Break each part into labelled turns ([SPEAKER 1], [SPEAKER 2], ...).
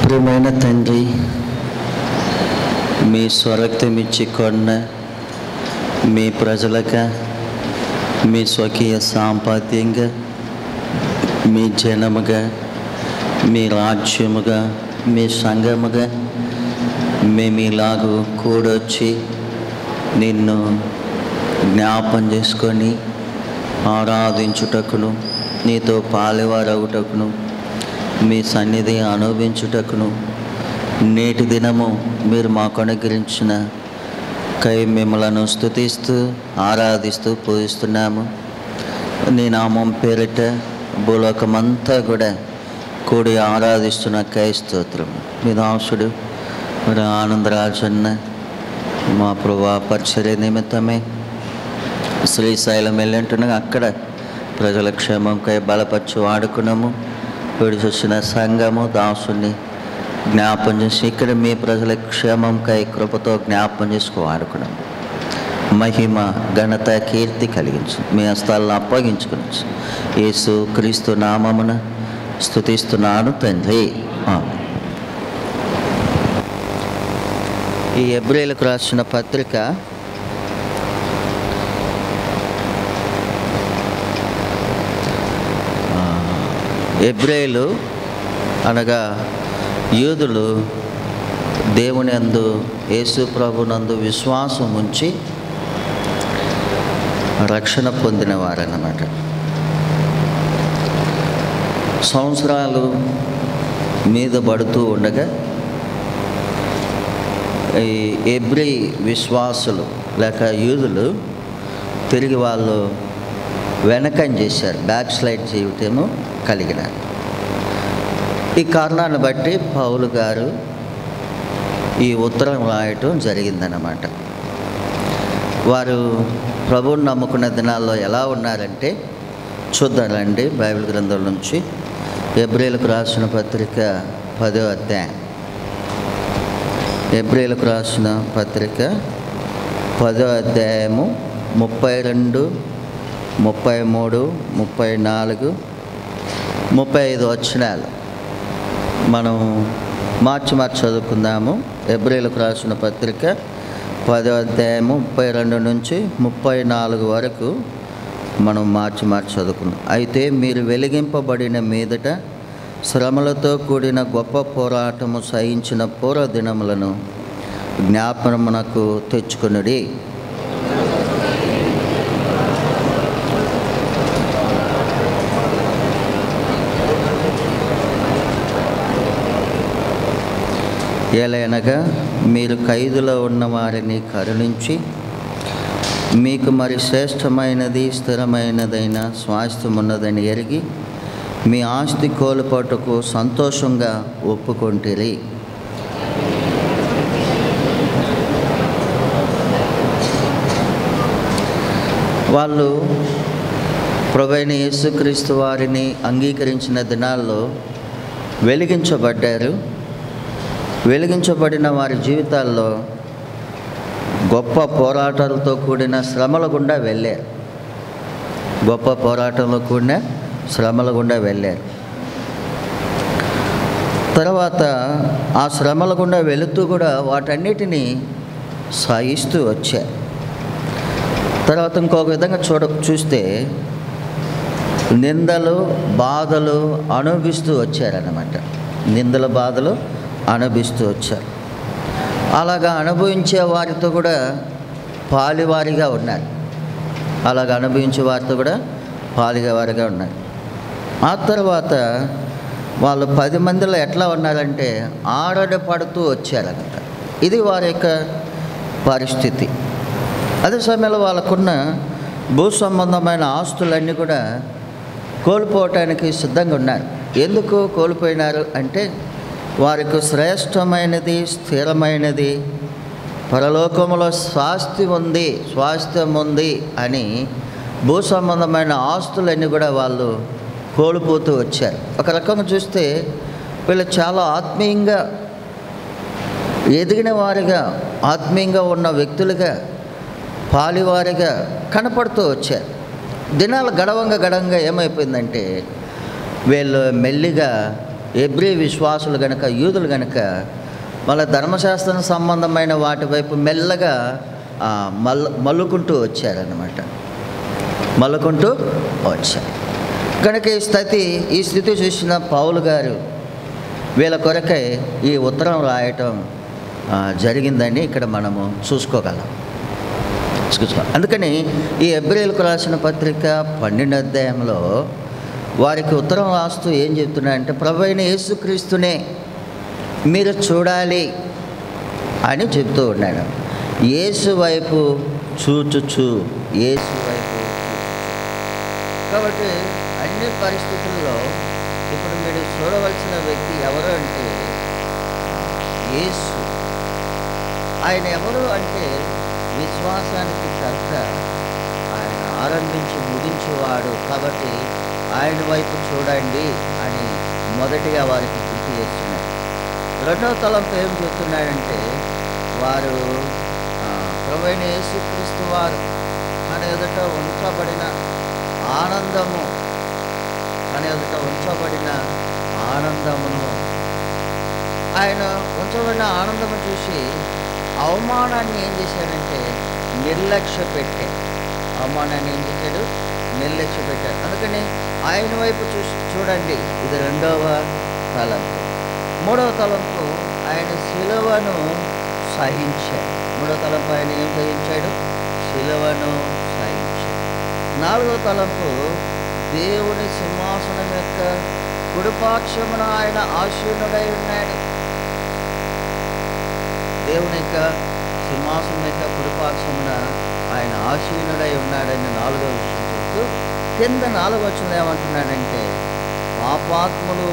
[SPEAKER 1] ప్రియమైన తండ్రి మీ స్వరక్తం ఇచ్చి కొన్న మీ ప్రజలక మీ స్వకీయ సాంపాద్యంగా మీ జనముగా మీ రాజ్యముగా మీ సంఘముగా మేము ఇలాగూ కూడొచ్చి నిన్ను జ్ఞాపం చేసుకొని ఆరాధించుటకును నీతో పాలెవారవుటకును మీ సన్నిధి అనుభవించుటకును నేటి దినము మీరు మాకు అనుగ్రహించిన కై మిమ్మలను స్థుతిస్తూ ఆరాధిస్తూ పూజిస్తున్నాము నీ నామం పేరిట భూలోకమంతా కూడా కూడి ఆరాధిస్తున్న కై స్తోత్రం మీ దాసుడు మరి ఆనందరాజన్న మా ప్రభా పరిచర్య నిమిత్తమే శ్రీశైలం వెళ్ళంటున్నాగా అక్కడ ప్రజల క్షేమంకై బలపరిచి వాడుకున్నాము విడిచొచ్చిన సంఘము దాసుని జ్ఞాపం చేసి ఇక్కడ మీ ప్రజల క్షేమంకై కృపతో జ్ఞాపం చేసుకు వాడుకున్నాము మహిమ ఘనత కీర్తి కలిగించు మీ హస్తాలను అప్పగించుకునొచ్చు యేసు క్రీస్తు నామమున స్థుతిస్తున్నాను తండ్రి ఆమేన్. ఈ ఎబ్రిలకు రాసిన పత్రిక ఆ, ఎబ్రేలు అనగా యూదులు దేవుని అందు యేసు ప్రభునందు విశ్వాసం ఉంచి రక్షణ పొందిన వారన్నమాట సంవత్సరాలు మీద పడుతూ ఉండగా ఈ ఎబ్రి విశ్వాసులు లేక యూదులు తిరిగి వాళ్ళు వెనకం చేశారు బ్యాక్ స్లైడ్ జీవితము కలిగినారు ఈ కారణాన్ని బట్టి పౌలు గారు ఈ ఉత్తరం రాయటం జరిగిందన్నమాట వారు ప్రభువుని నమ్ముకున్న దినాల్లో ఎలా ఉన్నారంటే చూద్దారండి బైబిల్ గ్రంథం నుంచి ఎబ్రిలకు రాసిన పత్రిక పదో అధ్యాయం ఎబ్రిలకు రాసిన పత్రిక పదో అధ్యాయము ముప్పై రెండు ముప్పై మూడు ముప్పై నాలుగు ముప్పై ఐదు వచనాలు మనం మార్చి మార్చి చదువుకుందాము ఎబ్రిలకు రాసిన పత్రిక పదో అధ్యాయము ముప్పై రెండు నుంచి ముప్పై నాలుగు వరకు మనం మార్చి మార్చి చదువుకుందాం అయితే మీరు వెలిగింపబడిన మీదట శ్రమలతో కూడిన గొప్ప పోరాటము సహించిన పూర్వ దినములను జ్ఞాపనమునకు తెచ్చుకునుడి ఏలైనగా మీరు ఖైదులో ఉన్న వారిని కరుణించి మీకు మరి శ్రేష్టమైనది స్థిరమైనదైన స్వాస్థ్యం ఉన్నదని ఎరిగి మీ ఆస్తి కోల్పోటకు సంతోషంగా ఒప్పుకొంటిరి వాళ్ళు ప్రభైన యేసుక్రీస్తు వారిని అంగీకరించిన దినాల్లో వెలిగించబడ్డారు వెలిగించబడిన వారి జీవితాల్లో గొప్ప పోరాటాలతో కూడిన శ్రమల గుండా వెళ్ళారు గొప్ప పోరాటంలో కూడిన శ్రమల గుండా వెళ్ళారు తర్వాత ఆ శ్రమల గుండా వెళుతూ కూడా వాటన్నిటినీ సాగిస్తూ వచ్చారు తర్వాత ఇంకొక విధంగా చూడ చూస్తే నిందలు బాధలు అనుభవిస్తూ వచ్చారన్నమాట నిందల బాధలు అనుభవిస్తూ వచ్చారు అలాగా అనుభవించే వారితో కూడా పాలివారిగా ఉన్నారు అలాగ అనుభవించే వారితో కూడా పాలిగా వారిగా ఉన్నారు ఆ తర్వాత వాళ్ళు పది మందిలో ఎట్లా ఉన్నారంటే ఆరడ పడుతూ వచ్చారన్నమాట ఇది వారి యొక్క పరిస్థితి అదే సమయంలో వాళ్ళకున్న భూ సంబంధమైన ఆస్తులన్నీ కూడా కోల్పోవటానికి సిద్ధంగా ఉన్నారు ఎందుకు కోల్పోయినారు అంటే వారికి శ్రేష్టమైనది స్థిరమైనది పరలోకములో స్వాస్థ్యం ఉంది స్వాస్థ్యం ఉంది అని భూ సంబంధమైన ఆస్తులన్నీ కూడా వాళ్ళు కోల్పోతూ వచ్చారు ఒక రకంగా చూస్తే వీళ్ళు చాలా ఆత్మీయంగా ఎదిగిన వారిగా ఆత్మీయంగా ఉన్న వ్యక్తులుగా పాలివారిగా కనపడుతూ వచ్చారు దినాలు గడవంగా గడవంగా ఏమైపోయిందంటే వీళ్ళు మెల్లిగా ఎబ్రి విశ్వాసులు గనక యూదులు గనక వాళ్ళ ధర్మశాస్త్రం సంబంధమైన వాటి వైపు మెల్లగా ఆ, మల్ మల్లుకుంటూ వచ్చారన్నమాట మల్లుకుంటూ వచ్చారు కనుక ఈ స్థితి ఈ స్థితి చూసిన పౌలు గారు వీళ్ళ కొరకై ఈ ఉత్తరం రాయటం ఆ, జరిగిందని ఇక్కడ మనము చూసుకోగలం చూసుకో అందుకని ఈ ఎబ్రిల్కు రాసిన పత్రిక పన్నెండు అధ్యాయంలో వారికి ఉత్తరం రాస్తూ ఏం చెప్తున్నాడంటే ప్రభు అయిన యేసుక్రీస్తునే మీరు చూడాలి అని చెప్తూ ఉన్నాడు యేసు వైపు చూచుచు యేసు వైపు చూచుచు. కాబట్టి అన్ని పరిస్థితుల్లో ఇప్పుడు మీరు చూడవలసిన వ్యక్తి ఎవరు అంటే యేసు ఆయన ఎవరు అంటే విశ్వాసానికి కర్త ఆయన ఆరంభించి ముగించేవాడు కాబట్టి ఆయన వైపు చూడండి అని మొదటిగా వారికి గుర్తు చేస్తున్నాడు రెండవ తలంపు ఏం చెప్తున్నాడంటే వారు ఆ, ప్రభువైన యేసుక్రీస్తు వారు మన ఎదుట ఉంచబడిన ఆనందము మన ఎదుట ఉంచబడిన ఆనందమును ఆయన ఉంచబడిన ఆనందము చూసి అవమానాన్ని ఏం చేశాడంటే నిర్లక్ష్య పెట్టే అవమానాన్ని ఏం చేశాడు నిర్లక్ష్య పెట్టాడు అందుకని ఆయన వైపు చూసి చూడండి ఇది రెండవ తలంపు మూడవ తలంపు ఆయన శిలువను సహించాడు మూడవ తలంపు ఆయన ఏం సహించాడు శిలువను సహించాడు నాలుగవ తలంపు దేవుని సింహాసనం యొక్క కుడిపాక్షమున ఆయన ఆశీనుడై ఉన్నాడు దేవుని యొక్క సింహాసనం యొక్క కుడిపాక్షమున ఆయన ఆశీనుడై ఉన్నాడని నాలుగో విషయం చెప్తూ కింద నాలుగో వచ్చిన ఏమంటున్నాడంటే పాపాత్ములు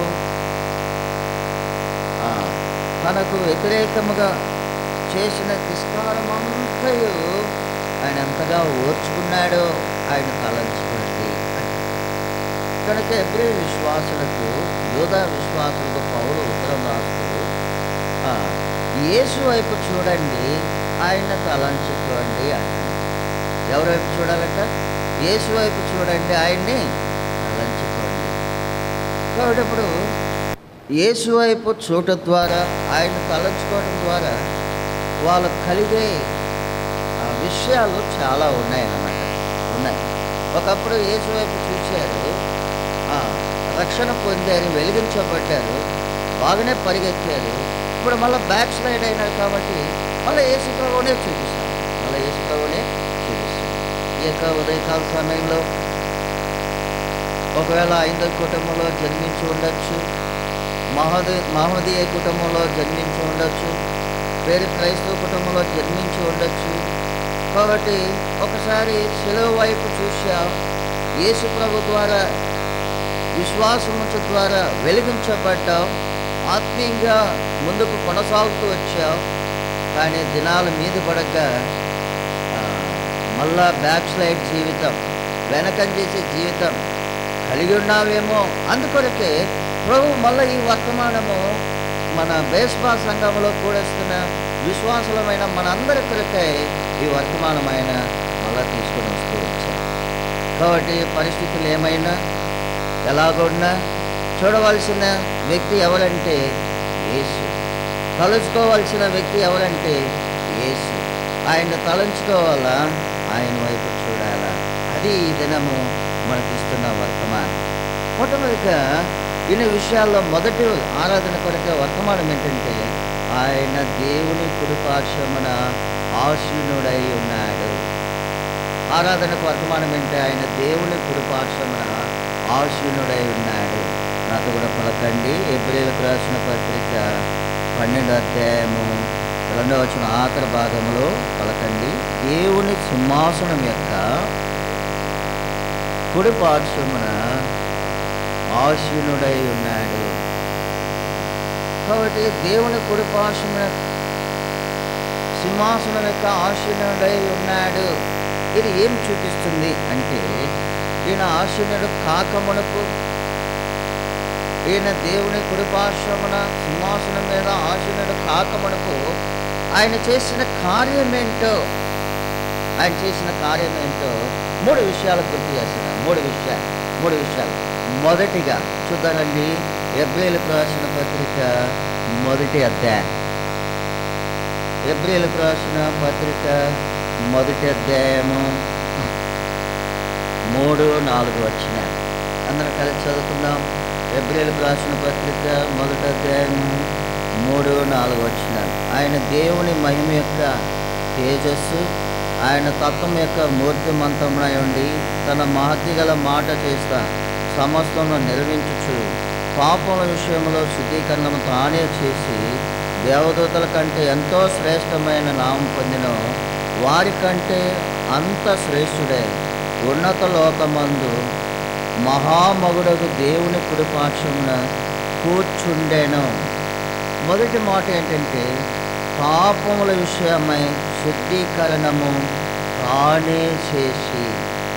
[SPEAKER 1] ఆ, తనకు వ్యతిరేకముగా చేసిన తిస్కారమంతయు ఆయన ఎంతగా ఓర్చుకున్నాడో ఆయన తలంచుకోండి అని కనుక ఎబ్రి విశ్వాసులకు యోధా విశ్వాసులకు పౌరు ఉత్తరం రాస్తూ ఆ, యేసు వైపు చూడండి ఆయన తలంచుకోండి అంటున్నాడు ఎవరి వైపు చూడాలంట యేసు వైపు చూడండి ఆయన్ని తలంచుకోండి కాబట్టి ఇప్పుడు యేసు వైపు చూడటం ద్వారా ఆయన తలంచుకోవడం ద్వారా వాళ్ళకు కలిగే ఆ, విషయాలు చాలా ఉన్నాయన్నమాట ఉన్నాయి ఒకప్పుడు యేసు వైపు చూశారు ఆ, రక్షణ పొందారు వెలిగించబడ్డారు బాగానే పరిగెత్తారు ఇప్పుడు మళ్ళీ బ్యాక్ స్లైడ్ అయినారు కాబట్టి మళ్ళీ యేసు ప్రభువునే చూపిస్తారు మళ్ళీ యేసు ప్రభువునే చూపిస్తారు ఈ యొక్క ఉదయకాల సమయంలో ఒకవేళ ఐదో కుటుంబంలో జన్మించి ఉండొచ్చు మహోదయ మహోదయ కుటుంబంలో జన్మించి ఉండొచ్చు వేరే క్రైస్తవ కుటుంబంలో జన్మించి ఉండొచ్చు కాబట్టి ఒకసారి సెలవు వైపు చూసా యేసు ప్రభు ద్వారా విశ్వాసముంచ ద్వారా వెలిగించబడ్డావు ఆత్మీయంగా ముందుకు కొనసాగుతూ వచ్చావు కానీ దినాల మీద పడగా ఆ, మళ్ళా బ్యాక్ స్లైడ్ జీవితం వెనకంజేసే జీవితం కలిగి ఉన్నావేమో అందుకొరకే ప్రభు మళ్ళీ ఈ వర్తమానము మన బేస్బా సంఘంలో కూడేస్తున్న విశ్వాసులమైన మనందరి కొరకై ఈ వర్తమానమైన మళ్ళా తీసుకొని వస్తూ వచ్చాం కాబట్టి పరిస్థితులు ఏమైనా ఎలాగున్నా చూడవలసిన వ్యక్తి ఎవరంటే యేసు తలుచుకోవాల్సిన వ్యక్తి ఎవరంటే యేసు ఆయన తలంచుకోవాలా ఆయన వైపు చూడాలా అది ఈ దినము మనకిస్తున్న వర్తమానం మొట్టమొదటిగా ఇన్ని విషయాల్లో మొదటి ఆరాధన కొరకే వర్తమానం ఏంటంటే ఆయన దేవుని కుడిపార్శ్వమున ఆశీనుడై ఉన్నాడు ఆరాధనకు వర్తమానం ఏంటి ఆయన దేవుని కుడిపార్శ్వమున ఆశీనుడై ఉన్నాడు నాతో కూడా పలకండి ఏప్రిల్కు రాసిన పత్రిక పన్నెండు అధ్యాయము రెండవ వచ్చిన ఆఖరి భాగంలో పలకండి దేవుని సింహాసనం యొక్క కుడి పార్శ్వమున ఆశీనుడై ఉన్నాడు కాబట్టి దేవుని కుడి పార్శ్వమున సింహాసనం యొక్క ఆశీనుడై ఉన్నాడు ఇది ఏం చూపిస్తుంది అంటే ఈయన ఆశీనుడు కాకమునకు ఈయన దేవుని కుడిపార్శ్వమున సింహాసనం మీద ఆశీనుడు కాకమునకు ఆయన చేసిన కార్యమేంటో ఆయన చేసిన కార్యమేంటో మూడు విషయాలు గుర్తు చేస్తున్నాను మూడు విషయాలు మూడు విషయాలు మొదటిగా చూద్దానండి ఎబ్రిలకు రాసిన పత్రిక మొదటి అధ్యాయం ఎబ్రిలకు రాసిన పత్రిక మొదటి అధ్యాయము మూడు నాలుగు వచ్చిన అందరం కలిసి చదువుకుందాం ఎబ్రిలకు రాసిన పత్రిక మొదటి అధ్యాయము మూడు నాలుగు వచ్చిన ఆయన దేవుని మహిమ యొక్క తేజస్సు ఆయన తత్వం యొక్క మూర్తిమంతమునై ఉండి తన మహత్తి గల మాట చేస్తా సమస్తమును నిర్మించుచు పాపముల విషయంలో శుద్ధీకరణము తానే చేసి దేవదూతల కంటే ఎంతో శ్రేష్టమైన నామం పొందిన వారి కంటే అంత శ్రేష్ఠుడే ఉన్నత లోకమందు మహామగుడకు దేవుని కుడిపాక్షమున కూర్చుండెను మొదటి మాట ఏంటంటే పాపముల విషయమై శుద్ధీకరణము తానే చేసి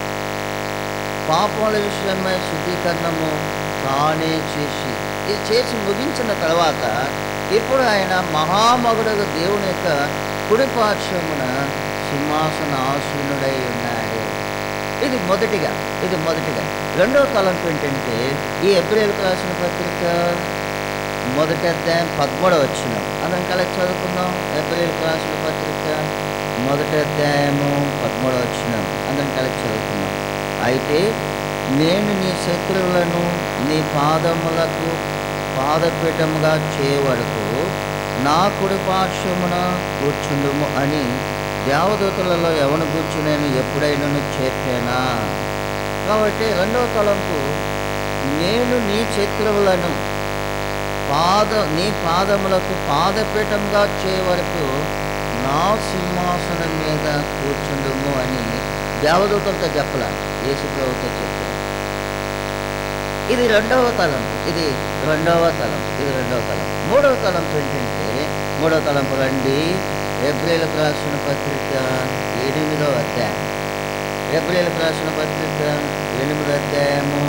[SPEAKER 1] పాపముల విషయమై శుద్ధీకరణము తానే చేసి ఇది చేసి ముగించిన తర్వాత ఇప్పుడు ఆయన మహామగుడకు దేవుని యొక్క కుడిపార్శ్వమున సింహాసన ఆసీనుడై ఉన్నాడు ఇది మొదటిగా ఇది మొదటిగా రెండవ తలంపు ఏంటంటే ఈ ఎబ్రిల్ రాసిన పత్రిక మొదటి అధ్యాయం పదమూడవ వచ్చిన అందరం కలిసి చదువుకుందాం ఎబ్రిల్ రాసిన పత్రిక మొదటి అధ్యాయము పదమూడవ వచ్చిన అందరం కలిసి చదువుకుందాం అయితే నేను నీ శత్రువులను నీ పాదములకు పాదపీఠముగా చేయవరకు నా కుడి పార్శ్వమున కూర్చుండుము అని దేవదూతలలో ఎవను కూర్చు నేను ఎప్పుడైనా చెప్పానా కాబట్టి రెండవ తలంపు నేను నీ శత్రువులను పాద నీ పాదములకు పాదపీఠంగా చేయ వరకు నా సింహాసనం మీద కూర్చుండుము అని దేవదూతలతో చెప్పల యేసుప్రభుతో చెప్పారు ఇది రెండవ తలంపు ఇది రెండవ తలంపు ఇది రెండవ తలంపు మూడవ తలంపు ఏంటంటే మూడవ తలంపు రండి ఏప్రిల్కి రాసిన పత్రిక ఎనిమిదవ అధ్యాయం ఏప్రిల్కి రాసిన పత్రిక ఎనిమిదో అధ్యాయము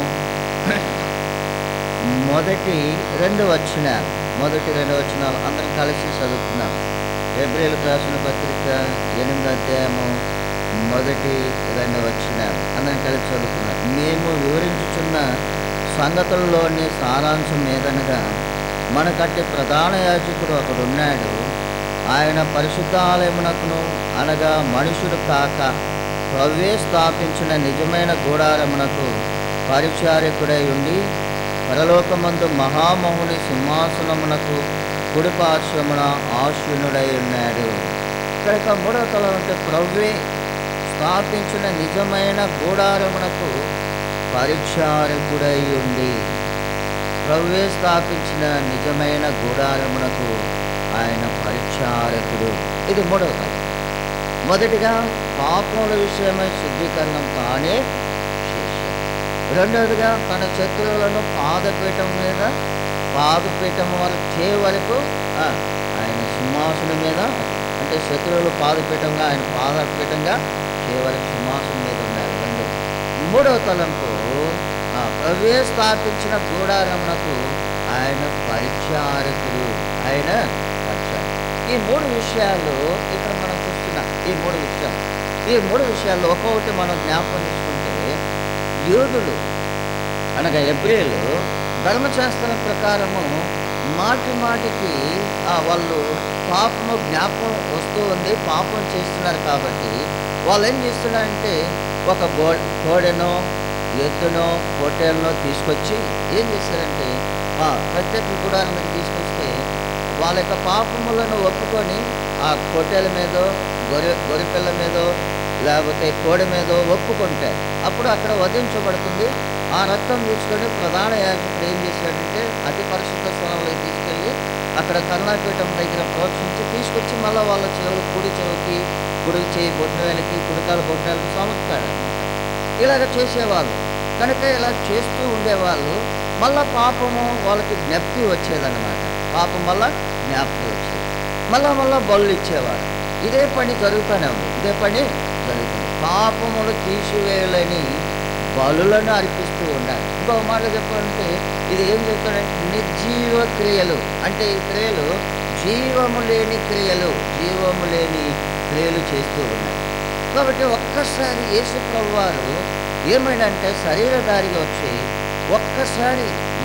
[SPEAKER 1] మొదటి రెండు వచనాలు మొదటి రెండు వచనాలు అందరం కలిసి చదువుతున్నాం ఏప్రిల్కి రాసిన పత్రిక ఎనిమిదో అధ్యాయము మొదటి రెండు వచనాలు అందరం కలిసి చదువుతున్నాం మేము వివరించుచున్న సంగతుల్లోని సారాంశం ఏదనగా మనకట్టి ప్రధాన యాజకుడు ఒకడున్నాడు ఆయన పరిశుద్ధాలయమునకును అనగా మనుషుడు కాక ప్రవ్వే స్థాపించిన నిజమైన గూడారమునకు పరిచారకుడై ఉండి పరలోకమందు మహామహుని సింహాసనమునకు కుడిపార్శ్వమున ఆశ్వినుడై ఉన్నాడు ఇక్కడ మూడవ తలం అంటే ప్రవ్వే స్థాపించిన నిజమైన గూడారమునకు పరిచారకుడై ఉండి ప్రవ్వే స్థాపించిన నిజమైన గూడారమునకు ఆయన పరిచారకుడు ఇది మూడవ తలం మొదటిగా పాపముల విషయమై శుద్ధీకరణం తానే చేశాడు రెండవదిగా తన శత్రువులను పాదపీఠం మీద పాదపీఠం వరకు చే వరకు ఆ, ఆయన సింహాసనం మీద అంటే శత్రువులు పాదపీఠంగా ఆయన పాదపీఠంగా చే వరకు సింహాసనం మీద ఉన్నారు రెండు మూడవ తలంపు ఆ, ప్రవే స్థాపించిన గూడారమునకు ఆయన పరిచారకుడు ఆయన పరిచారకుడు ఈ మూడు విషయాలు ఇక్కడ మనం చూస్తున్నాం ఈ మూడు విషయాలు ఈ మూడు విషయాల్లో ఒక్కొక్కటి మనం జ్ఞాపకం చేసుకుంటే యోధులు అనగా ఎబ్రిలు ధర్మశాస్త్రం ప్రకారము మాటి మాటికి ఆ, వాళ్ళు పాపము జ్ఞాపకం వస్తూ ఉంది పాపం చేస్తున్నారు కాబట్టి వాళ్ళు ఏం చేస్తున్నారంటే ఒక గో కోడెనో ఎద్దునో పొట్టేలనో తీసుకొచ్చి ఏం చేశారంటే ఆ, ప్రత్యేక గుడాలను తీసుకొస్తే వాళ్ళ యొక్క పాపములను ఒప్పుకొని ఆ పొట్టేల మీదో గొర్రె గొర్రెపిల్ల మీదో లేకపోతే కోడి మీదో ఒప్పుకుంటారు అప్పుడు అక్కడ వధించబడుతుంది ఆ రక్తం తీసుకొని ప్రధాన యాజకుడు ఏం చేశాడంటే అతి పరిశుద్ధ స్థలంలో తీసుకెళ్ళి అక్కడ కరుణాపీఠం దగ్గర ప్రోక్షించి తీసుకొచ్చి మళ్ళీ వాళ్ళ చెవులు కుడి చెవికి కుడి చేయి బొట్టివేలకి కుడికాలు బొట్టివేలకి సమర్పుతాడు ఇలాగ చేసేవాళ్ళు కనుక ఇలా చేస్తూ ఉండేవాళ్ళు మళ్ళా పాపము వాళ్ళకి జ్ఞప్తి వచ్చేదన్నమాట పాపం వల్ల జ్ఞప్తి వచ్చేది మళ్ళా మళ్ళా బళ్ళు ఇచ్చేవాడు ఇదే పని జరుగుతూనే ఉంది ఇదే పని జరుగుతుంది పాపములు తీసివేయాలని బలులను అర్పిస్తూ ఉండాలి ఇంకో మాట చెప్పాలంటే ఇది ఏం చెప్తాడంటే నిర్జీవ క్రియలు అంటే ఈ క్రియలు జీవము లేని క్రియలు జీవము లేని క్రియలు చేస్తూ ఉన్నాయి కాబట్టి ఒక్కసారి యేసు ప్రభు వారు ఏమైందంటే శరీరధారిగా వచ్చి ఒక్కసారి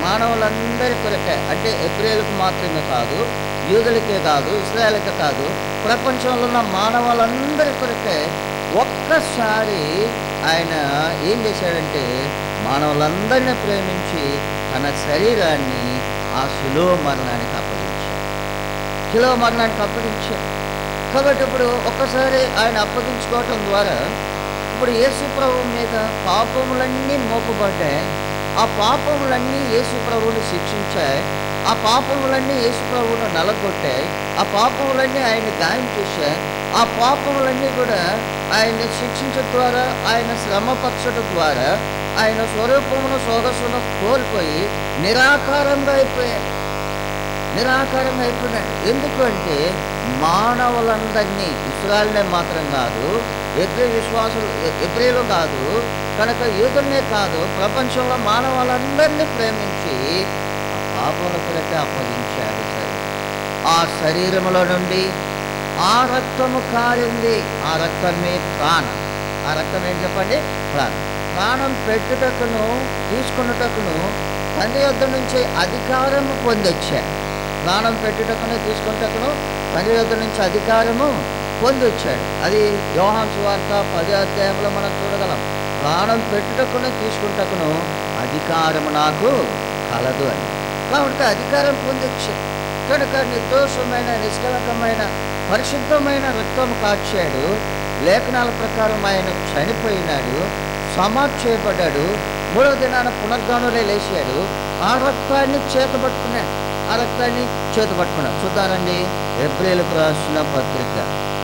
[SPEAKER 1] మానవులందరి కొరకే అంటే ఎబ్రిలకు మాత్రమే కాదు యూదులకే కాదు ఇస్రాయల్కే కాదు ప్రపంచంలో ఉన్న మానవులందరి కొరకే ఒక్కసారి ఆయన ఏం చేశాడంటే మానవులందరినీ ప్రేమించి తన శరీరాన్ని ఆ శిలువ మరణానికి అప్పగించాడు శిలువ మరణానికి అప్పగించాడు కాబట్టి ఇప్పుడు ఒక్కసారి ఆయన అప్పగించుకోవటం ద్వారా ఇప్పుడు యేసు ప్రభు మీద పాపములన్నీ మోపబడ్డాయి ఆ పాపములన్నీ యేసు ప్రభువుని శిక్షించాయి ఆ పాపములన్నీ యేసు ప్రభువును నలగొట్టాయి ఆ పాపములన్నీ ఆయన గాయం చేశాయి ఆ పాపములన్నీ కూడా ఆయన్ని శిక్షించడం ద్వారా ఆయన శ్రమపరచడం ద్వారా ఆయన స్వరూపమును సోగసును కోల్పోయి నిరాకారంగా అయిపోయాడు నిరాకారంగా అయిపోయినాడు ఎందుకు అంటే మానవులందరినీ ఇస్రాయల్నే మాత్రం కాదు ఎబ్రి విశ్వాసులు ఎబ్రిలు కాదు కనుక యూదుల్నే కాదు ప్రపంచంలో మానవులందరినీ ప్రేమించి ఆ పాపల కొరకే అప్పగించాడు సరే ఆ శరీరములో నుండి ఆ రక్తము కారింది ఆ రక్తమే ప్రాణం ఆ రక్తం ఏం చెప్పండి ప్రాణం ప్రాణం పెట్టుటకును తీసుకున్నటకును తండ్రి యొద్ద నుంచి అధికారము పొందొచ్చాడు ప్రాణం పెట్టుటకును తీసుకున్నటకును తండ్రి యొద్ద నుంచి అధికారము పొందొచ్చాడు అది యోహాన్ సువార్త పది అధ్యాయంలో మనం చూడగలం ప్రాణం పెట్టుటకును తీసుకుంటకును అధికారము నాకు కలదు అని కాబట్టి అధికారం పొందొచ్చాడు కనుక నిర్దోషమైన నిష్కలకమైన పరిశుద్ధమైన రక్తము కాచాడు లేఖనాల ప్రకారం ఆయన చనిపోయినాడు సమాధి చేయబడ్డాడు మూడో దినాన పునర్గానులే లేచాడు ఆ రక్తాన్ని చేతపట్టుకున్నాడు ఆ రక్తాన్ని చేతపట్టుకున్నాడు చూద్దారండి ఏప్రిల్కు రాసిన పత్రిక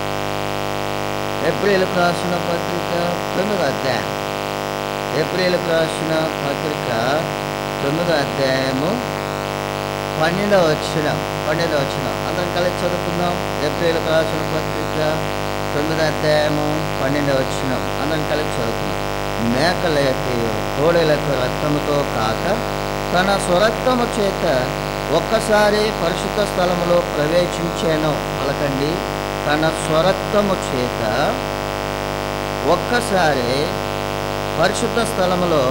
[SPEAKER 1] ఏప్రిల్కు రాసిన పత్రిక తొమ్మిదో అధ్యాయం ఏప్రిల్కు రాసిన పత్రిక తొమ్మిదో అధ్యాయము పన్నెండవ వచ్చిన పన్నెండవ వచ్చిన అందరం కలిసి చదువుకుందాం ఏప్రిల్కు రాసిన పత్రిక తొమ్మిదో అధ్యాయము పన్నెండవ వచ్చిన అందరం కలిసి చదువుకుందాం మేకల యొక్క కోడెలకు రక్తముతో కాక తన స్వరక్తము చేత ఒక్కసారి పరిశుద్ధ స్థలములో ప్రవేశించాను పలకండి తన స్వరక్తము చేత ఒక్కసారి పరిశుద్ధ స్థలములో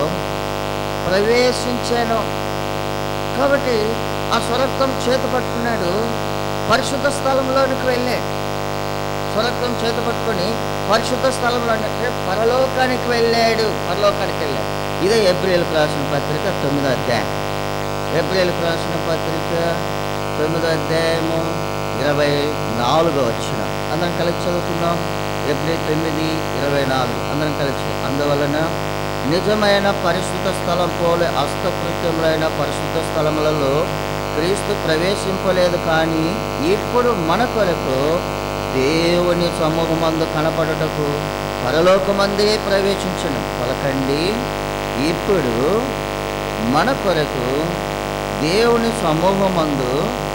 [SPEAKER 1] ప్రవేశించాను కాబట్టి ఆ స్వరక్తం చేత పట్టుకున్నాడు పరిశుద్ధ స్థలంలోనికి వెళ్ళాడు స్వరక్తం చేత పట్టుకొని పరిశుద్ధ స్థలంలో అంటే పరలోకానికి వెళ్ళాడు పరలోకానికి వెళ్ళాడు ఇదే ఏప్రిల్ రాసిన పత్రిక తొమ్మిదో అధ్యాయం ఏప్రిల్ రాసిన పత్రిక తొమ్మిదో అధ్యాయము ఇరవై నాలుగో వచ్చిన అందరం కలిసి చదువుకుందాం ఏప్రిల్ తొమ్మిది ఇరవై నాలుగు అందరం కలిసి అందువలన నిజమైన పరిశుద్ధ స్థలం పోలే హస్తకృత్యములైన పరిశుద్ధ స్థలములలో క్రీస్తు ప్రవేశింపలేదు కానీ ఇప్పుడు మన కొరకు దేవుని సమూహమందు కనపడుటకు పరలోకమందే ప్రవేశించను పలకండి ఇప్పుడు మన కొరకు దేవుని సమూహమందు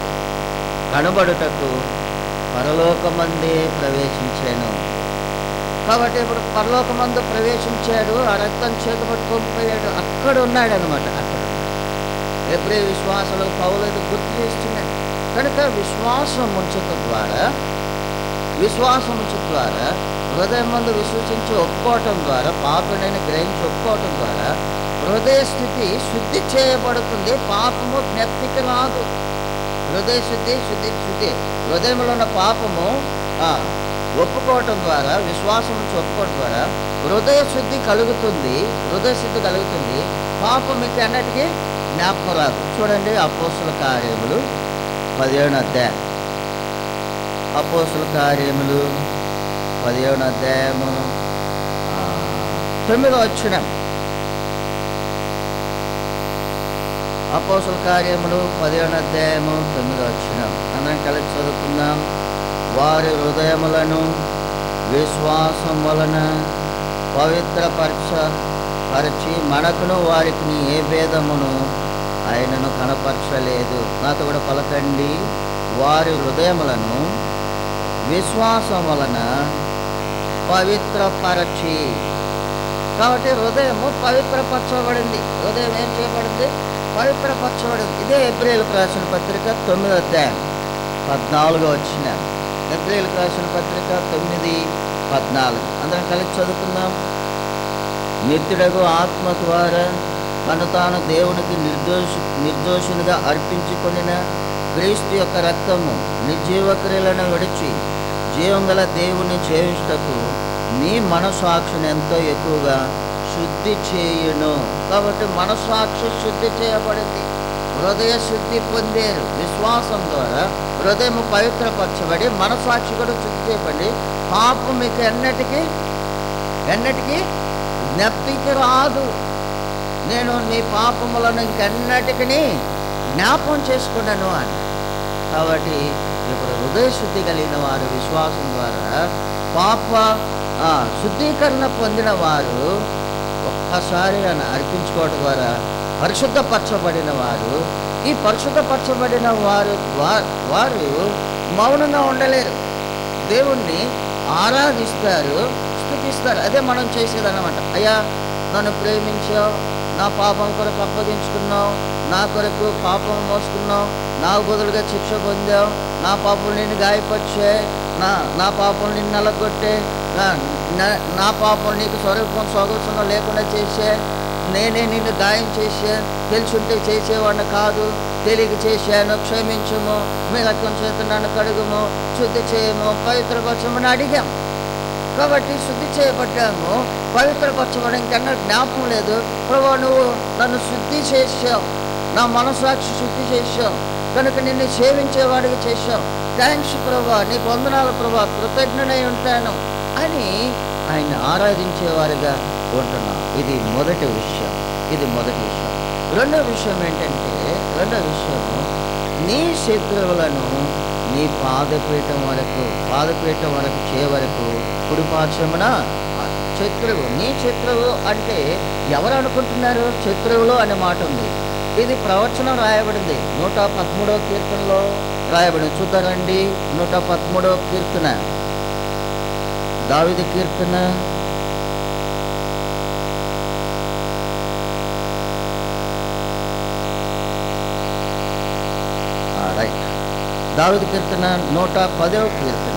[SPEAKER 1] కనబడుటకు పరలోకమందే ప్రవేశించాను కాబట్టి ఇప్పుడు పరలోకమందు ప్రవేశించాడు ఆ రక్తం చేతి పట్టుకొని పోయాడు అక్కడ ఉన్నాడు అనమాట అక్కడ ఎప్పుడే విశ్వాసంలో పౌలేదు గుర్తు చేస్తున్నాడు కనుక విశ్వాసం ఉంచడం ద్వారా విశ్వాసం ఉంచడం ద్వారా హృదయం మందు విశ్వసించి ఒప్పుకోవటం ద్వారా పాపనని గ్రహించి ఒప్పుకోవటం ద్వారా హృదయ స్థితి శుద్ధి చేయబడుతుంది పాపము జ్ఞప్తికి రాదు హృదయ శుద్ధి శుద్ధి శుద్ధి హృదయంలో ఉన్న పాపము ఆ, ఒప్పుకోవటం ద్వారా విశ్వాసం నుంచి ఒప్పుకోవడం ద్వారా హృదయ శుద్ధి కలుగుతుంది హృదయ శుద్ధి కలుగుతుంది పాపం మీకు అన్నటికీ జ్ఞాపకం రాదు చూడండి అపోస్తుల కార్యములు పదిహేను అధ్యాయం అపోస్తుల కార్యములు పదిహేను అధ్యాయము ఆ, తొమ్మిదో వచ్చిన అపోస్తుల కార్యములు పదిహేను అధ్యాయము తొమ్మిదో వచ్చిన అందరం కలిసి చదువుకుందాం వారి హృదయములను విశ్వాసం వలన పవిత్రపరచ పరిచి మనకును వారికి ఏ భేదమును ఆయనను కనపరచలేదు నాతో కూడా పలకండి వారి హృదయములను విశ్వాసం వలన పవిత్రపరచి కాబట్టి హృదయము పవిత్రపరచబడింది హృదయం ఏం చేయబడింది పవిత్రపరచబడింది ఇదే ఏప్రిల్ రాసిన పత్రిక తొమ్మిదో అధ్యాయం పద్నాలుగో వచ్చిన ఏప్రిల్ రాసిన పత్రిక తొమ్మిది పద్నాలుగు అందరం కలిసి చదువుకుందాం నిత్యుడకు ఆత్మ ద్వారా తను తాను దేవునికి నిర్దోష నిర్దోషునిగా అర్పించుకొనిన క్రీస్తు యొక్క రక్తము నిర్జీవ క్రియలను విడిచి జీవం గల దేవుని చేయుటకు మీ మనసాక్షిని ఎంతో ఎక్కువగా శుద్ధి చేయును కాబట్టి మనసాక్షి శుద్ధి చేయబడింది హృదయ శుద్ధి పొందారు విశ్వాసం ద్వారా హృదయం పవిత్రపరచబడి మనసాక్షి కూడా శుద్ధి చేయబడి పాపం మీకు ఎన్నటికీ ఎన్నటికీ జ్ఞప్తికి రాదు నేను నీ పాపములను ఇంకెన్నటికి జ్ఞాపం చేసుకున్నాను అని కాబట్టి ఇప్పుడు హృదయ శుద్ధి కలిగిన వారు విశ్వాసం ద్వారా పాప ఆ, శుద్ధీకరణ పొందిన వారు ఒక్కసారి అని అర్పించుకోవడం ద్వారా పరిశుద్ధపరచబడిన వారు ఈ పరిశుద్ధపరచబడిన వారు వా- వారు మౌనంగా ఉండలేరు దేవుణ్ణి ఆరాధిస్తారు స్థుతిస్తారు అదే మనం చేసేదన్నమాట అయ్యా నన్ను ప్రేమించావు నా పాపం కొరకు అప్పగించుకున్నావు నా కొరకు పాపం మోసుకున్నావు నా బదులుగా శిక్ష పొందావు నా పాపం నేను గాయపరిచే నా నా పాపం నిన్ను నలగొట్టే నా నా- నా పాపం నీకు స్వరూపం స్వగోత్సవం లేకుండా చేసే నేనే నిన్ను గాయం చేసే తెలుసుంటే చేసేవాడిని కాదు తెలియక చేశాను క్షమించము మీ రక్తం చేత నన్ను కడుగుము శుద్ధి చేయము పవిత్రపరచమని అడిగాం కాబట్టి శుద్ధి చేయబడ్డాము పవిత్రపరచబడి ఇంకన్నా జ్ఞాపకం లేదు ప్రభా నువ్వు నన్ను శుద్ధి చేసావు నా మనసాక్షి శుద్ధి చేసావు కనుక నిన్ను సేవించేవాడిగా చేశావు థ్యాంక్స్ ప్రభా నీకు వందనాలు ప్రభా కృతజ్ఞనై ఉంటాను అని ఆయన ఆరాధించేవారుగా ఉంటున్నాం ఇది మొదటి విషయం ఇది మొదటి విషయం రెండో విషయం ఏంటంటే రెండో విషయము నీ శత్రువులను నీ పాదపీఠం వరకు పాదపీఠం వరకు చే వరకు కుడిపార్శ్వమున శత్రువు నీ శత్రువు అంటే ఎవరు అనుకుంటున్నారు శత్రువులు అనే మాట ఉంది ఇది ప్రవచనం రాయబడింది నూట పదమూడవ కీర్తనలో రాయబడింది చూద్దారండి నూట పదమూడవ కీర్తన దావిది కీర్తన ఆ, రైట్ దావిది కీర్తన నూట పదవ కీర్తన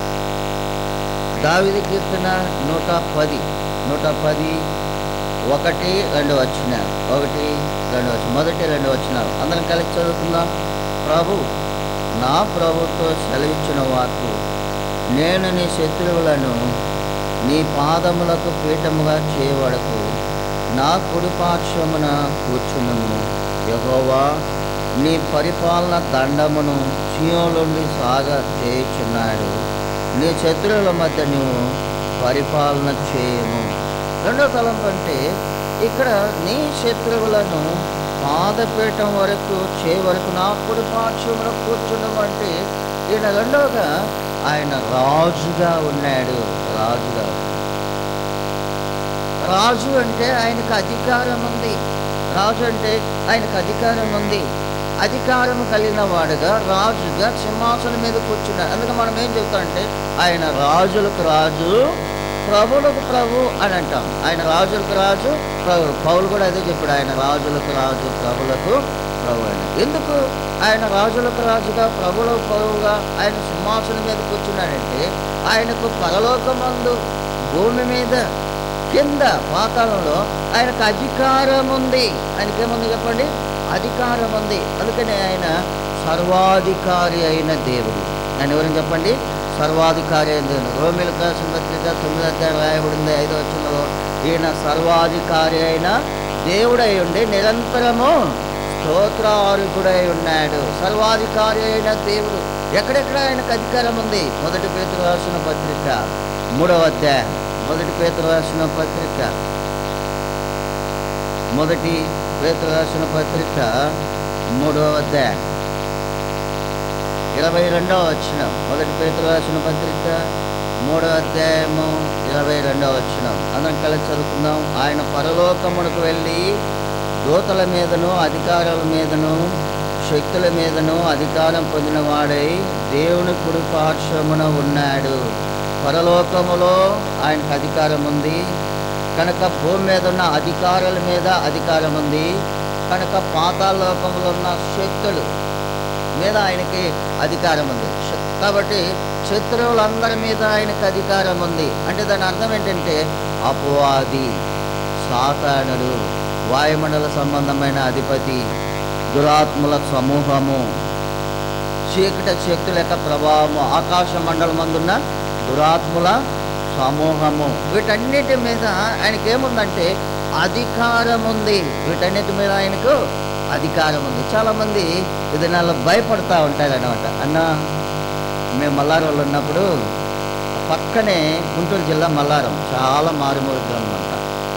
[SPEAKER 1] దావిది కీర్తన నూట పది నూట పది ఒకటి రెండు వచ్చిన ఒకటి రెండు వచ్చిన మొదటి రెండు వచ్చిన అందరం కలిసి చదువుకుందాం ప్రభు నా ప్రభుతో సెలవిచ్చిన వాకు నేను నీ శత్రువులను నీ పాదములకు పీఠముగా చేయవడకు నా కుడిపార్శ్వమున కూర్చునుము యహోవా నీ పరిపాలన దండమును సియోలుండి సాగ చేయుచున్నాడు నీ శత్రువుల మధ్య నువ్వు పరిపాలన చేయము రెండో తలం అంటే ఇక్కడ నీ శత్రువులను పాదపీఠం వరకు చే వరకు నా కుడి పార్శ్వమున కూర్చున్నాం అంటే ఈయన రెండోగా ఆయన రాజుగా ఉన్నాడు రాజుగా రాజు అంటే ఆయనకు అధికారం ఉంది రాజు అంటే ఆయనకు అధికారం ఉంది అధికారం కలిగిన వాడుగా రాజుగా సింహాసనం మీద కూర్చున్నాడు అందుకే మనం ఏం చెప్తామంటే ఆయన రాజులకు రాజు ప్రభులకు ప్రభు అని అంటాం ఆయన రాజులకు రాజు ప్రభు పౌలు కూడా అదే చెప్పాడు ఆయన రాజులకు రాజు ప్రభులకు ప్రభు అని ఎందుకు ఆయన రాజులకు రాజుగా ప్రభులకు ప్రభువుగా ఆయన సింహాసనం మీద కూర్చున్నాడంటే ఆయనకు పరలోకమందు భూమి మీద కింద పాతాళంలో ఆయనకు అధికారం ఉంది ఆయనకేముంది చెప్పండి అధికారం ఉంది అందుకని ఆయన సర్వాధికారి అయిన దేవుడు ఆయన ఎవరని చెప్పండి సర్వాధికారి అయిన దేవుడు రోమిల కాసిన పత్రిక తొమ్మిది అధ్యాయం రాయబడింది ఐదో వచ్చినలో ఈయన సర్వాధికారి అయిన దేవుడై ఉండి నిరంతరము స్తోత్రారుకుడై ఉన్నాడు సర్వాధికారి అయిన దేవుడు ఎక్కడెక్కడ ఆయనకు అధికారం ఉంది మొదటి పేతురు రాసిన పత్రిక మూడవ అధ్యాయం మొదటి పేతురు రాసిన పత్రిక మొదటి పేతురు రాసిన పత్రిక మూడవ అధ్యాయం ఇరవై రెండవ వచ్చిన మొదటి పేతురు రాసిన పత్రిక మూడవ అధ్యాయము ఇరవై రెండవ వచ్చిన అందరం కలిసి చదువుకుందాం ఆయన పరలోకమునకు వెళ్ళి దూతల మీదను అధికారుల మీదను శక్తుల మీదను అధికారం పొందిన వాడై దేవుని కుడి పార్శ్వమున ఉన్నాడు పరలోకములో ఆయనకు అధికారం ఉంది కనుక భూమి మీద ఉన్న అధికారుల మీద అధికారం ఉంది కనుక పాతాళలోకంలో ఉన్న శక్తులు మీద ఆయనకి అధికారం ఉంది శ- కాబట్టి శత్రువులందరి మీద ఆయనకి అధికారం ఉంది అంటే దాని అర్థం ఏంటంటే అపవాది సాతానుడు వాయుమండల సంబంధమైన అధిపతి దురాత్ముల సమూహము చీకటి శక్తుల యొక్క ప్రభావము ఆకాశ మండలం అందున్న దురాత్ముల సమూహము వీటన్నిటి మీద ఆయనకి ఏముందంటే అధికారం ఉంది వీటన్నిటి మీద ఆయనకు అధికారం ఉంది చాలామంది ఇది నాలో భయపడతా ఉంటారనమాట అన్న మేము మల్లారంలో ఉన్నప్పుడు పక్కనే గుంటూరు జిల్లా మల్లారం చాలా మారుమూల గ్రామం అంట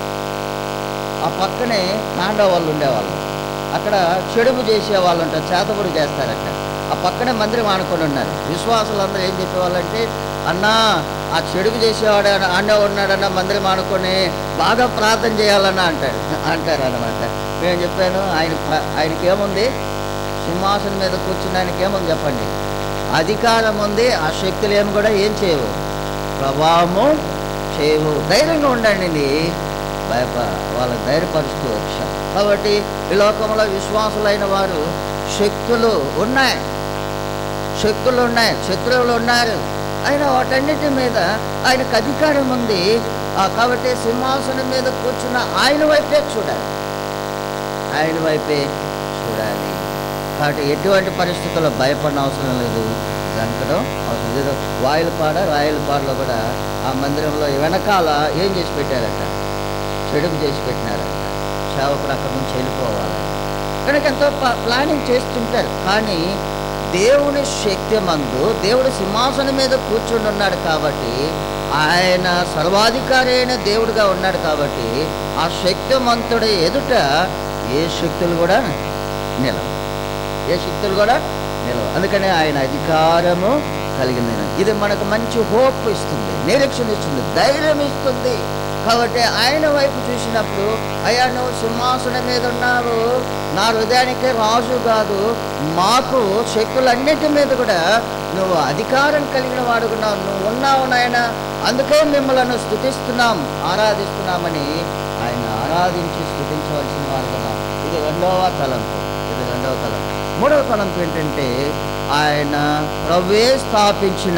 [SPEAKER 1] ఆ పక్కనే తాండా వాళ్ళు ఉండేవాళ్ళు అక్కడ చెడుపు చేసే వాళ్ళు ఉంటారు చేతబడి చేస్తారట ఆ పక్కనే మందిరం ఆనుకొని ఉన్నారు విశ్వాసులందరూ ఏం చెప్పేవాళ్ళంటే అన్నా ఆ చెడుపు చేసేవాడు ఆడే ఉన్నాడన్న మందిరం ఆనుకొని బాగా ప్రార్థన చేయాలన్నా అంటాడు అంటారు అనమాట నేను చెప్పాను ఆయన ప్ర- ఆయనకి ఏముంది సింహాసనం మీద కూర్చుని ఆయనకి ఏముంది చెప్పండి అధికారం ఉంది ఆ శక్తులు ఏమి కూడా ఏం చేయవు ప్రభావము చేయవు ధైర్యంగా ఉండండి భయప వాళ్ళ ధైర్యపరుస్తూ వచ్చాం కాబట్టి ఈ లోకంలో విశ్వాసులైన వారు శక్తులు ఉన్నాయి శక్తులు ఉన్నాయి శత్రువులు ఉన్నారు ఆయన వాటన్నిటి మీద ఆయనకు అధికారం ఉంది ఆ, కాబట్టి సింహాసనం మీద కూర్చున్న ఆయన వైపే చూడాలి ఆయన వైపే చూడాలి కాబట్టి ఎటువంటి పరిస్థితుల్లో భయపడిన అవసరం లేదు జంకడం అవసరం లేదు వాయులపాడ రాయలపాడలో కూడా ఆ మందిరంలో వెనకాల ఏం చేసి పెట్టారట చెడుపు చేసి పెట్టినారంట సేవకుడు అక్కడి నుంచి వెళ్ళిపోవాలి కనుక ఎంతో ప- ప్లానింగ్ చేస్తుంటారు కానీ దేవుని శక్తి మందు దేవుడు సింహాసనం మీద కూర్చుని ఉన్నాడు కాబట్టి ఆయన సర్వాధికారి అయిన దేవుడుగా ఉన్నాడు కాబట్టి ఆ శక్తిమంతుడి ఎదుట ఏ శక్తులు కూడా నిలవు ఏ శక్తులు కూడా నిలవు అందుకనే ఆయన అధికారము కలిగింది ఇది మనకు మంచి హోప్ ఇస్తుంది నిరీక్షణ ఇస్తుంది ధైర్యం ఇస్తుంది కాబట్టి ఆయన వైపు చూసినప్పుడు అయ్యా నువ్వు సింహాసనం మీద ఉన్నావు నా హృదయానికి రాజు కాదు మాకు శక్తులన్నిటి మీద కూడా నువ్వు అధికారం కలిగిన వాడుకున్నావు నువ్వు ఉన్నావు నాయన అందుకే మిమ్మల్ని స్థుతిస్తున్నాం ఆరాధిస్తున్నామని ఆయన ఆరాధించి స్థుతించవలసిన వారుగా ఇది రెండవ తలంపు ఇది రెండవ తలంపు మూడవ తలంపు ఏంటంటే ఆయన ప్రవే స్థాపించిన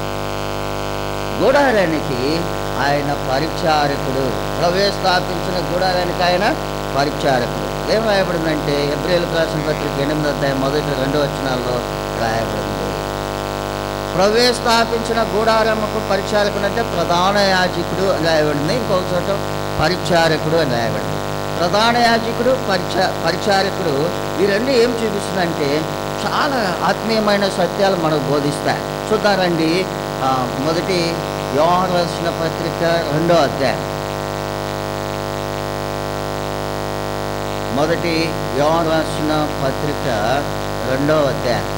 [SPEAKER 1] గూడారానికి ఆయన పరిచారకుడు ప్రవే స్థాపించిన గూడారానికి ఆయన పరిచారకుడు ఏం రాయబడిందంటే ఏప్రిల్ రాసిన పత్రిక ఎనిమిదో అధ్యాయం మొదటి రెండో వచనాల్లో రాయబడింది ప్రవే స్థాపించిన గూడారమ్మకు పరిచారకుడు అంటే ప్రధాన యాజకుడు అని రాయబడింది ఇంకొక చోట పరిచారకుడు అని రాయబడింది ప్రధాన యాజకుడు పరిచ పరిచారకుడు ఈ రెండు ఏం చూపిస్తుందంటే చాలా ఆత్మీయమైన సత్యాలు మనకు బోధిస్తాయి చూద్దారండి ఆ, మొదటి యోహాను రాసిన పత్రిక రెండో అధ్యాయం మొదటి యోహాను రాసిన పత్రిక రెండో అధ్యాయం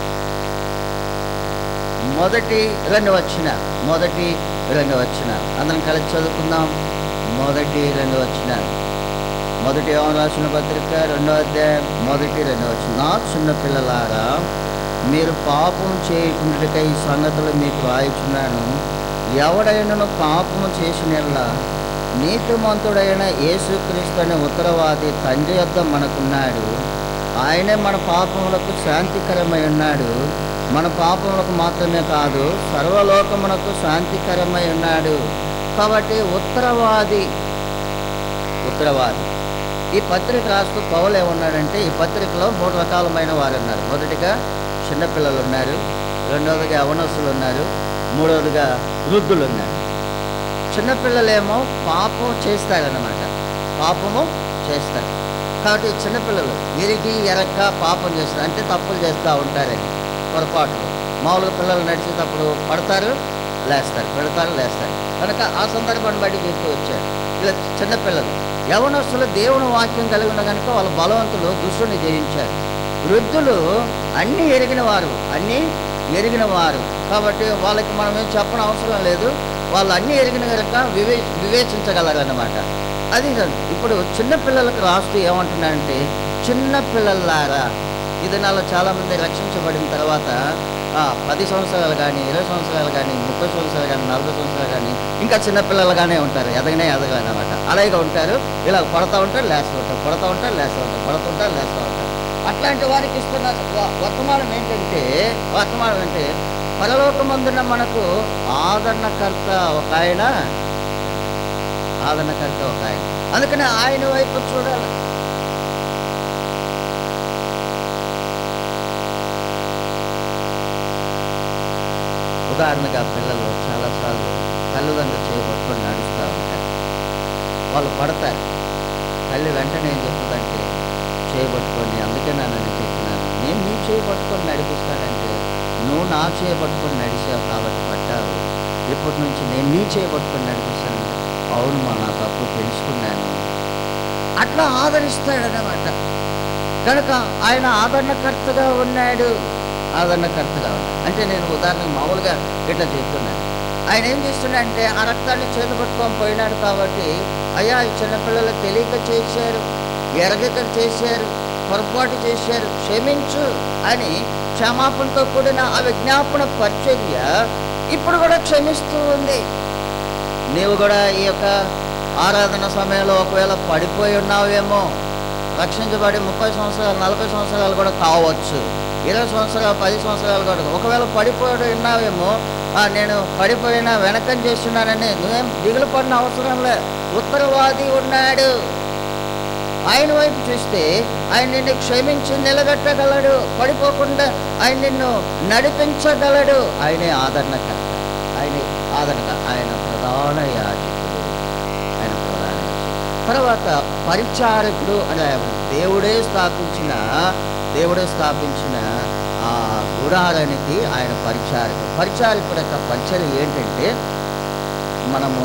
[SPEAKER 1] మొదటి రెండు వచ్చిన మొదటి రెండు వచ్చిన అందరం కలిసి చదువుకుందాం మొదటి రెండు వచ్చిన మొదటి యోహాను రాసిన పత్రిక రెండో అధ్యాయం మొదటి రెండు వచ్చిన నా చిన్న పిల్లలారా మీరు పాపం చేయకుండాకై ఈ సంగతులు మీకు రాయిచున్నాను ఎవడైనను పాపము చేసిన నీతిమంతుడైన యేసుక్రీస్తు అనే ఉత్తరవాది తండ్రి యొద్ద మనకున్నాడు ఆయనే మన పాపములకు శాంతికరమై ఉన్నాడు మన పాపములకు మాత్రమే కాదు సర్వలోకమునకు శాంతికరమై ఉన్నాడు కాబట్టి ఉత్తరవాది ఉత్తరవాది ఈ పత్రిక రాస్తూ పౌలు ఏమన్నాడంటే ఈ పత్రికలో మూడు రకాలమైన వారు ఉన్నారు మొదటిగా చిన్నపిల్లలు ఉన్నారు రెండవదిగా అవనసులు ఉన్నారు మూడవదిగా వృద్ధులు ఉన్నారు చిన్నపిల్లలేమో పాపం చేస్తారన్నమాట పాపము చేస్తారు కాబట్టి చిన్నపిల్లలు ఎరిగి ఎరక్క పాపం చేస్తారు అంటే తప్పులు చేస్తూ ఉంటారని పొరపాట్లు మామూలుగా పిల్లలు నడిచేటప్పుడు పడతారు లేస్తారు పెడతారు లేస్తారు కనుక ఆ సందర్భాన్ని బట్టి చెప్తూ వచ్చారు ఇలా చిన్నపిల్లలు యవనస్తులు దేవుని వాక్యం కలిగి ఉన్న కనుక వాళ్ళ బలవంతులు దుష్టుని జయించారు వృద్ధులు అన్నీ ఎరిగిన వారు అన్నీ ఎరిగిన వారు కాబట్టి వాళ్ళకి మనం ఏం చెప్పడం అవసరం లేదు వాళ్ళు అన్నీ ఎరిగిన కనుక వివే వివేచించగలరు అన్నమాట అది కాదు ఇప్పుడు చిన్న పిల్లలకు రాస్తూ ఏమంటున్నాడంటే చిన్న పిల్లలారా ఈ దినాల్లో చాలామంది రక్షించబడిన తర్వాత ఆ, పది సంవత్సరాలు కానీ ఇరవై సంవత్సరాలు కానీ ముప్పై సంవత్సరాలు కానీ నలభై సంవత్సరాలు కానీ ఇంకా చిన్నపిల్లలుగానే ఉంటారు ఎదగనే ఎదగలే అనమాట అలాగే ఉంటారు ఇలా పడతా ఉంటారు లేస్తూ ఉంటారు పడతా ఉంటారు లేస్తూ ఉంటారు పడుతుంటారు లేస్తూ ఉంటారు అట్లాంటి వారికి ఇస్తున్న వ- వర్తమానం ఏంటంటే వర్తమానం అంటే పరలోకమందున మనకు ఆదరణకర్త ఒక ఆయన ఆదరణకర్త ఒక ఆయన అందుకని ఆయన వైపు చూడాలి ఉదాహరణగా పిల్లలు చాలాసార్లు తల్లిదండ్రులు చేయబట్టుకొని నడుస్తూ ఉంటారు వాళ్ళు పడతారు తల్లి వెంటనే ఏం చెప్తుందంటే చేయబట్టుకొని అందుకే నన్ను నేను చెప్పినాను నేను నీ చేయబట్టుకొని నడిపిస్తానంటే నువ్వు నా చేయబట్టుకొని నడిచావు కాబట్టి పట్టావు ఇప్పటి నుంచి నేను నీ చేయబట్టుకొని నడిపిస్తాను అవును మా నా తప్పు తెలుసుకున్నాను అట్లా ఆదరిస్తాడనమాట కనుక ఆయన ఆదరణకర్తగా ఉన్నాడు ఆదరణకర్తగా ఉన్నాడు అంటే నేను ఉదాహరణకు మామూలుగా ఇట్లా చెప్తున్నాను ఆయన ఏం చేస్తున్నాడంటే ఆ రక్తాన్ని చేతి పట్టుకొని పోయినాడు కాబట్టి అయ్యా ఈ చిన్నపిల్లలు తెలియక చేశారు ఎరగక చేశారు పొరపాటు చేశారు క్షమించు అని క్షమాపణతో కూడిన ఆ విజ్ఞాపన పరిచర్య ఇప్పుడు కూడా క్షమిస్తూ ఉంది నీవు కూడా ఈ యొక్క ఆరాధన సమయంలో ఒకవేళ పడిపోయి ఉన్నావేమో రక్షించబడి ముప్పై సంవత్సరాలు నలభై సంవత్సరాలు కూడా కావచ్చు ఇరవై సంవత్సరాలు పది సంవత్సరాలు కూడా ఒకవేళ పడిపోయి ఉన్నావేమో "ఆ, నేను పడిపోయినా వెనకం చేస్తున్నానని నువ్వేం దిగులు పడిన అవసరం లే ఉత్తరవాది ఉన్నాడు ఆయన వైపు చూస్తే ఆయన నిన్ను క్షమించి నిలబెట్టగలడు పడిపోకుండా ఆయన నిన్ను నడిపించగలడు ఆయనే ఆదరణకర్త ఆయన ఆదరణ ఆయన ప్రధాన యాజకుడు ఆయన ప్రధాన యాజకుడు తర్వాత పరిచారకుడు అనే దేవుడే స్థాపించిన దేవుడే స్థాపించిన ఆ గుడారానికి ఆయన పరిచారకుడు పరిచారకుడు యొక్క పరిచయం ఏంటంటే మనము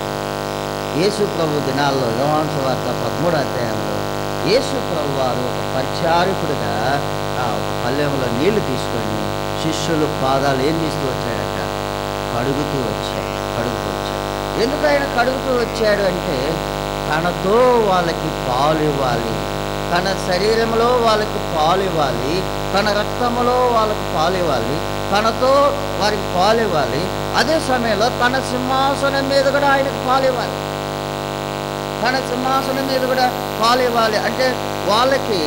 [SPEAKER 1] యేసు ప్రభు దినాల్లో యోహాన్స్ వార్త పదమూడు అధ్యాయంలో యేసు ప్రభు వారు ఒక పరిచారకుడిగా ఆ ఒక పల్లెంలో నీళ్లు తీసుకొని శిష్యులు పాదాలు ఏం చేస్తూ వచ్చాడట కడుగుతూ వచ్చాడు కడుగుతూ వచ్చాడు ఎందుకు ఆయన కడుగుతూ వచ్చాడు అంటే తనతో వాళ్ళకి పాలు ఇవ్వాలి తన శరీరంలో వాళ్ళకి పాలు ఇవ్వాలి తన రక్తములో వాళ్ళకి పాలు ఇవ్వాలి తనతో వారికి పాలు ఇవ్వాలి అదే సమయంలో తన సింహాసనం మీద కూడా ఆయనకు పాలు ఇవ్వాలి తన సింహాసనం మీద కూడా పాలు ఇవ్వాలి అంటే వాళ్ళకి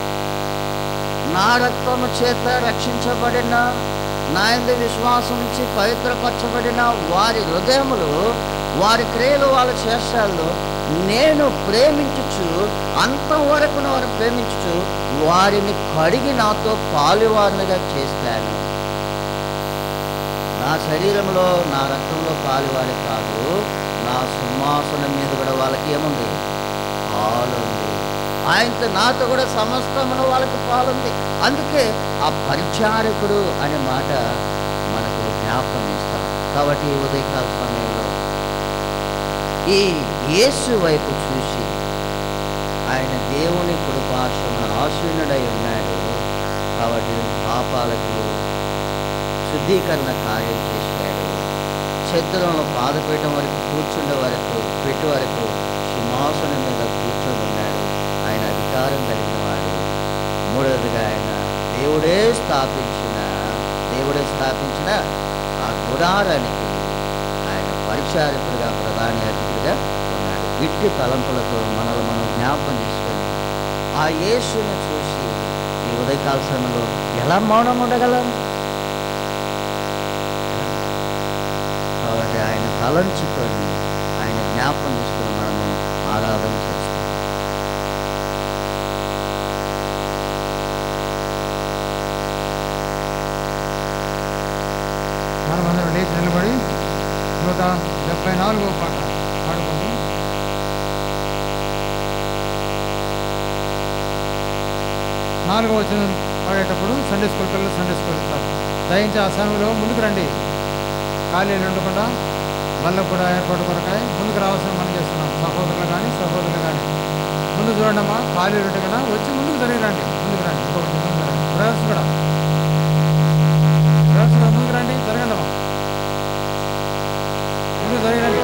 [SPEAKER 1] నా రక్తము చేత రక్షించబడిన నా యందు విశ్వాసం నుంచి పవిత్రపరచబడిన వారి హృదయములు వారి క్రియలు వాళ్ళ చేష్టాల్లో నేను ప్రేమించుచు అంతవరకు వారిని ప్రేమించుచు వారిని కడిగి నాతో పాలువారినిగా చేస్తాను నా శరీరంలో నా రక్తంలో పాలువారి కాదు నా సింహాసనం మీద కూడా వాళ్ళకి ఏముంది పాలు ఉంది ఆయనతో నాతో కూడా సమస్తమును వాళ్ళకి పాలుంది అందుకే ఆ పరిచారకుడు అనే మాట మనకు జ్ఞాపకం ఇస్తాం కాబట్టి ఈ ఉదయకాల సమయంలో ఈ యేసు వైపు చూసి ఆయన దేవుని కృపాశమున ఆశీనుడై ఉన్నాడు కాబట్టి పాపాలకు శుద్ధీకరణ కార్యం చేశాడు శత్రువులను పాదపీఠం వరకు కూర్చుండే వరకు పెట్టు వరకు సింహాసనం మీద కూర్చొని ఉన్నాడు ఆయన అధికారం కలిగిన వాడు మూడవదిగా ఆయన దేవుడే స్థాపించిన దేవుడే స్థాపించిన ఆ గుడారానికి ఆయన పరిచారకుడిగా ప్రధాన అతిథిగా ఉన్నాడు ఇట్టి తలంపులతో మనల్ని మనం జ్ఞాపకం చేసుకొని ఆ యేసుని చూసి ఈ ఉదయకాల సమయంలో ఎలా మౌనం ఉండగలం కాబట్టి ఆయన తలంచుకొని ఆయన జ్ఞాపకం చేసుకుని మనము ఆరాధన చేస్తాం
[SPEAKER 2] మనమందరం లేచి నిలబడి నూట డెబ్బై నాలుగో పాట పాడుకుంటూ నాలుగో వచ్చిన పాడేటప్పుడు సండే స్కూల్ పిల్లలు సండే స్కూల్ వెళ్తారు దయించి ఆ సమయంలో ముందుకు రండి ఖాళీలు ఉండకుండా బల్ల కూడా ఏర్పాటు కొరకాయ ముందుకు రావాల్సిన మనం చేస్తున్నాం సహోదరులు కానీ సహోదరులు కానీ ముందు చూడండి అమ్మా ఖాళీలు ఉంటే కదా వచ్చి ముందుకు జరిగి రండి ముందుకు రండి ఇంకొకటి ముందుకు రండి బ్రదర్స్ కూడా బ్రదర్స్ కూడా ముందుకు రండి జరగండి అమ్మా ముందుకు జరగండి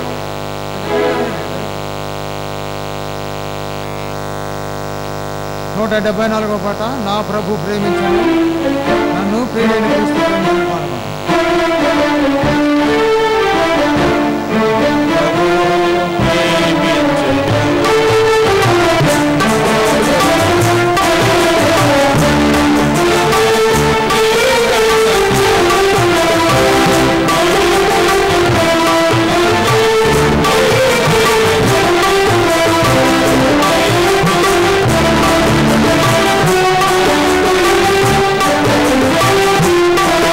[SPEAKER 2] నూట డెబ్బై నాలుగో పాట నా ప్రభు ప్రేమించాను నన్ను ప్రియులైన క్రీస్తు ప్రేమించిన పాడమని
[SPEAKER 3] Thank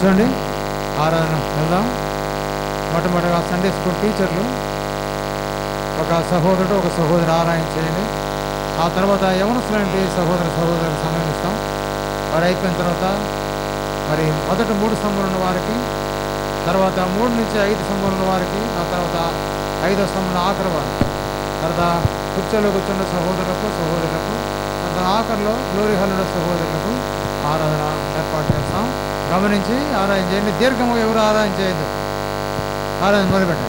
[SPEAKER 2] కూర్చోండి ఆరాధన వెళ్దాం మొట్టమొదటిగా సండే స్కూల్ టీచర్లు ఒక సహోదరుడు ఒక సహోదరు ఆరాయణ చేయండి ఆ తర్వాత యవనస్తులంటి సహోదర సహోదరులకు సమయం ఇస్తాం వారు అయిపోయిన తర్వాత మరి మొదట మూడు స్తంభాలు ఉన్న వారికి తర్వాత మూడు నుంచి ఐదు స్తంభాలు ఉన్న వారికి ఆ తర్వాత ఐదో స్తంభం ఆఖరి వారు తర్వాత కుర్చీలో కూర్చున్న సహోదరులకు సహోదరులకు తర్వాత ఆఖరిలో గ్లోరీ హల్లుల సహోదరులకు ఆరాధన ఏర్పాటు చేస్తాం గమనించి ఆరాధన చేయండి దీర్ఘము ఎవరు ఆరాధన చేయొద్దు ఆరాధన మొదలుపెట్టండి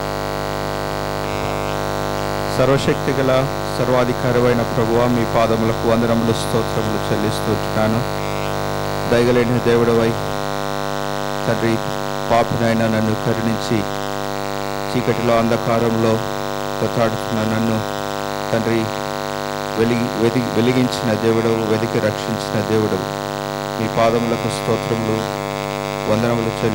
[SPEAKER 3] సర్వశక్తి గల సర్వాధికారమైన ప్రభువ మీ పాదములకు వందనములు స్తోత్రములు చెల్లిస్తున్నాను దయగలేని దేవుడవై తండ్రి పాపినైనా నన్ను కరుణించి చీకటిలో అంధకారంలో కొట్టాడుతున్న నన్ను తండ్రి వెలిగి వెలిగి వెలిగించిన దేవుడవు వెలికి రక్షించిన దేవుడవు మీ పాదములకు స్తోత్రములు వందనములు చెల్లి